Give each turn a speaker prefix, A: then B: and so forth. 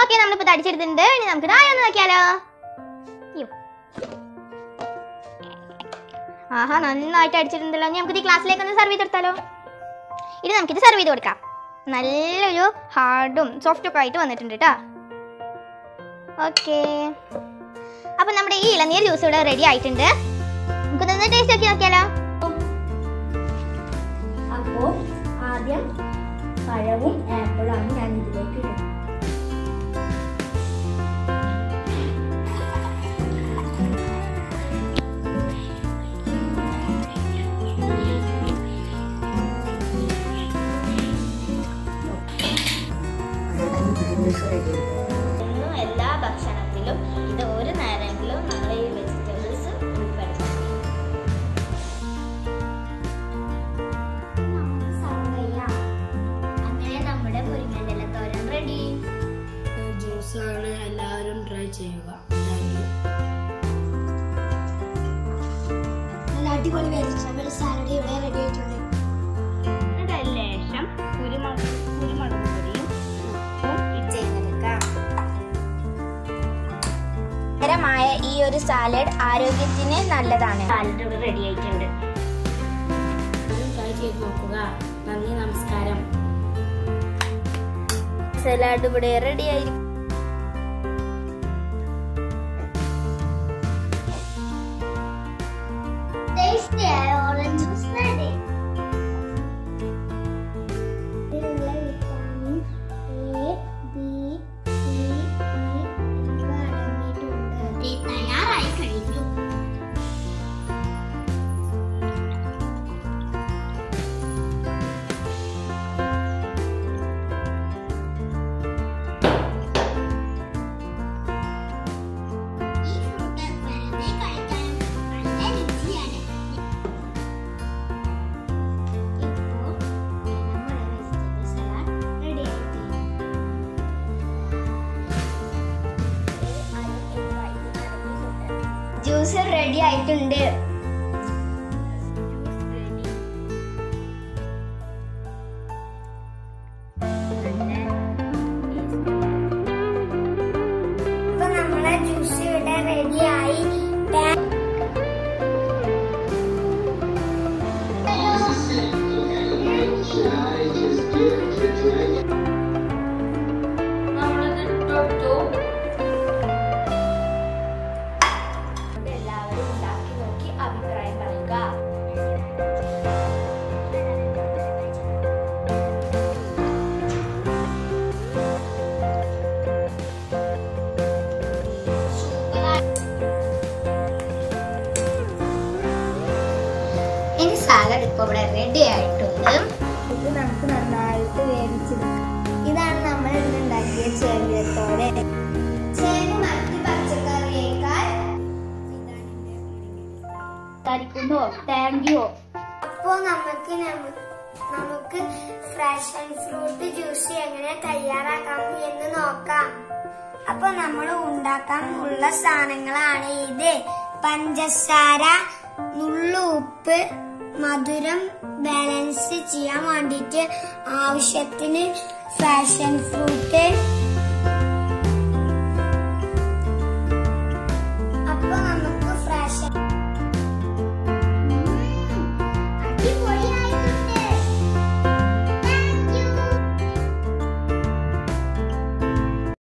A: Okay നമ്മളിപ്പോ തടിച്ചെടുത്തിട്ടുണ്ട് ഇനി നമുക്ക് താഴെ ഒന്ന് നോക്കിയാലോ അയ്യോ. ആഹാ നന്നായിട്ട് അടിച്ചിട്ടുണ്ടല്ലോ ഇനി നമുക്ക് ഈ ക്ലാസ്സിലേക്ക് ഒന്ന് സർവ് ചെയ്തെടുത്താലോ ഇനി നമുക്കിത് സർവ് ചെയ്ത് കൊടുക്കാം നല്ലൊരു ഹാർഡും സോഫ്റ്റും ഒക്കെ ആയിട്ട് വന്നിട്ടുണ്ട് കേട്ടോ ഓക്കെ അപ്പൊ നമ്മുടെ ഈ ഇളനീർ ജ്യൂസ് ഇവിടെ റെഡി ആയിട്ടുണ്ട് നമുക്കൊന്ന് ടേസ്റ്റ് ആക്കി നോക്കിയാലോ
B: അപ്പോ ആദ്യം പഴവും ആപ്പിളാണ് ഞാൻ ഇതിലേക്ക് ഇടുന്നത്
C: എന്നും എല്ലാ ഭക്ഷണത്തിലും ഇത് ഒരു നേരമെങ്കിലും നമ്മൾ ഈ വെജിറ്റബിൾസ് ഉൾപ്പെടുത്തണം അങ്ങനെ നമ്മുടെ മുരിങ്ങൻ്റെ തോരൻ റെഡി
B: ജ്യൂസാണ് എല്ലാവരും ട്രൈ ചെയ്യുക നല്ല അടിപൊളി വെജിറ്റബിൾ സാലഡ് ഇവിടെ റെഡി ആയിട്ടുണ്ട്
C: ലേശം കുരുമുളക് കുരുമുളക് പൊടിയും ഉപ്പും ചെയ്തെടുക്കാം
A: മായ ഈ ഒരു സാലഡ് ആരോഗ്യത്തിന് നല്ലതാണ്
C: സാലഡ് ഇവിടെ റെഡി ആയിട്ടുണ്ട്
B: ട്രൈ ചെയ്ത് നോക്കുക നന്ദി നമസ്കാരം
C: സലാഡ് ഇവിടെ റെഡി ആയിരിക്കും
B: ടേസ്റ്റിയായ ഓറഞ്ച് ജ്യൂസ് റെഡി ഇതിലുള്ള vitamin A B C E എന്നിവ അടങ്ങിയിട്ടുണ്ട് തയ്യാറായി കഴിഞ്ഞു ഈ ഫ്രൂട്ട് വെറുതെ കഴിക്കാനും നല്ല രുചിയാണ് ഇപ്പോൾ നമ്മുടെ വെജിറ്റബിൾ സലാഡ് റെഡി ആയിട്ടുണ്ട്
A: ജ്യൂസ് റെഡി ആയിട്ടുണ്ട്
B: ഇപ്പൊ നമ്മളെ ജ്യൂസ് ഇവിടെ റെഡിയായി
C: എല്ലാവരും ഉണ്ടാക്കി നോക്കി അഭിപ്രായം പറയുക
A: ഇനി സാലഡ് ഇപ്പൊ ഇവിടെ റെഡി ആയിട്ടുണ്ട്
B: ഇത് നമുക്ക് നന്നായിട്ട് വേവിച്ചെടുക്കാം ഇതാണ് നമ്മൾ ഇന്ന് ഉണ്ടാക്കിയ ചേമ്പിയത്തോടെ ചേമ്പ് മറ്റ് പച്ചക്കറിയേക്കാൾ
C: കരിക്കുന്നോ താങ്ക് യു
B: അപ്പോ നമുക്ക് നമ്മ- നമുക്ക് ഫ്രഷ് ആൻഡ് ഫ്രൂട്ട് ജ്യൂസ് എങ്ങനെ തയ്യാറാക്കാം എന്ന് നോക്കാം അപ്പൊ നമ്മൾ ഉണ്ടാക്കാൻ ഉള്ള സാധനങ്ങളാണ് ഇത് പഞ്ചസാര നുള്ളു ഉപ്പ് മധുരം ബാലൻസ് ചെയ്യാൻ വേണ്ടിയിട്ട് ആവശ്യത്തിന് ഫ്രഷ് ആൻഡ് ഫ്രൂട്ട്